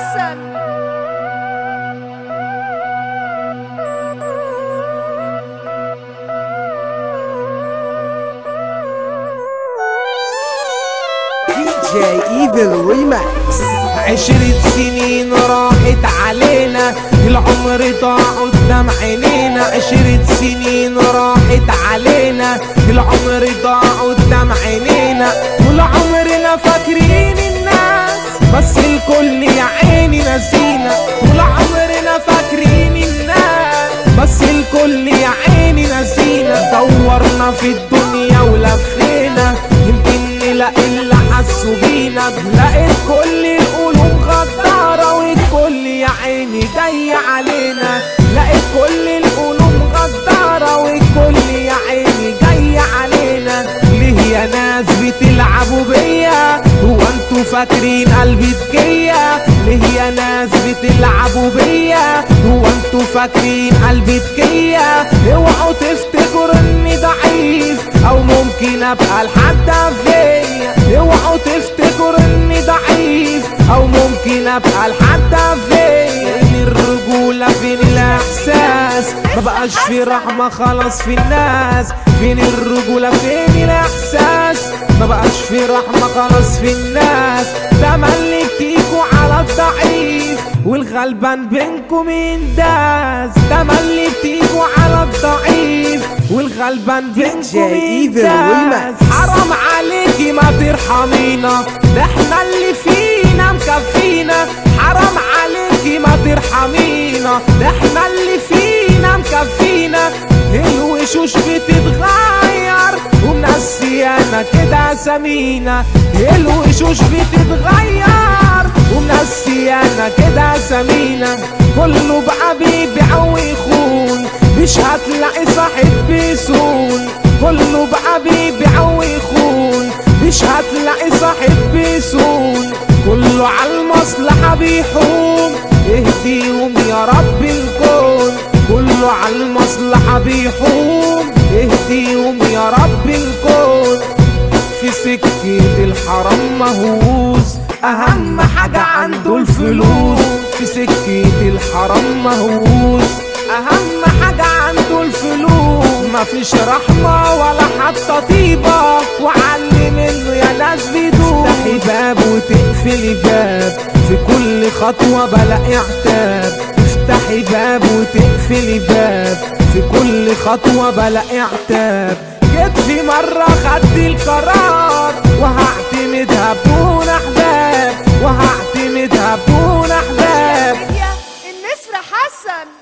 حسن جاي ايفل ريماكس عشرة سنين راحت علينا العمر ضاع قدام عينينا عشرة سنين راحت علينا العمر ضاع قدام عينينا طول عمرنا فاكرين الناس بس الكل يا عيني نسينا طول عمرنا فاكرين الناس بس الكل يا عيني نسينا دورنا في الدنيا ولفينا يمكن نلاقي اللي حسوا بينا لقيت كل القلوب غدارة والكل يا عيني جاي علينا لقيت كل القلوب غدارة والكل يا عيني جاي علينا ليه يا ناس بتلعبوا بيا هو انتوا فاكرين قلبي تكية ليه يا ناس بتلعبوا بيا هو انتوا فاكرين قلبي تكية اوعوا تفتكروا اني ضعيف او ممكن ابقى لحد فيا اوعوا تفتكروا اني ضعيف او ممكن ابقى لحد فيا فين الرجولة فين الاحساس مبقاش في رحمة خلاص في الناس فين الرجولة فين الاحساس مبقاش في رحمة خلاص في الناس تملي تيجوا على الضعيف والغلبان بينكم ينداس تملي بتيجوا على الضعيف والغلبان بينكم جاي Evil ينداس Remix. حرام عليكي ما ترحمينا ده احنا اللي فينا مكفينا حرام عليكي ما ترحمينا ده احنا اللي فينا مكفينا الوشوش بتتغير ومنسيانا كده سمينا الوشوش بتتغير ومنسيانا كده سمينا كله بقى بيبيع ويخون مش هتلاقي صاحب بيسون كله بقى بيبيع ويخون مش هتلاقي صاحب بيسون كله على المصلحة بيحوم اهديهم يا رب الكون كله على المصلحة بيحوم اهديهم يا رب الكون في سكة الحرام مهووس أهم حاجة عنده الفلوس في سكة الحرام مهووس أهم حاجة عنده الفلوس مفيش رحمة ولا حتى طيبة وعلي منه يا ناس بيدوس تفتحي باب وتقفلي باب في كل خطوة بلاقي عتاب افتحي باب وتقفلي باب في كل خطوة بلاقي عتاب جيت في مرة خدت القرار وهعتمدها بدون أحباب وهعتمدها بدون أحباب يا النسر حسن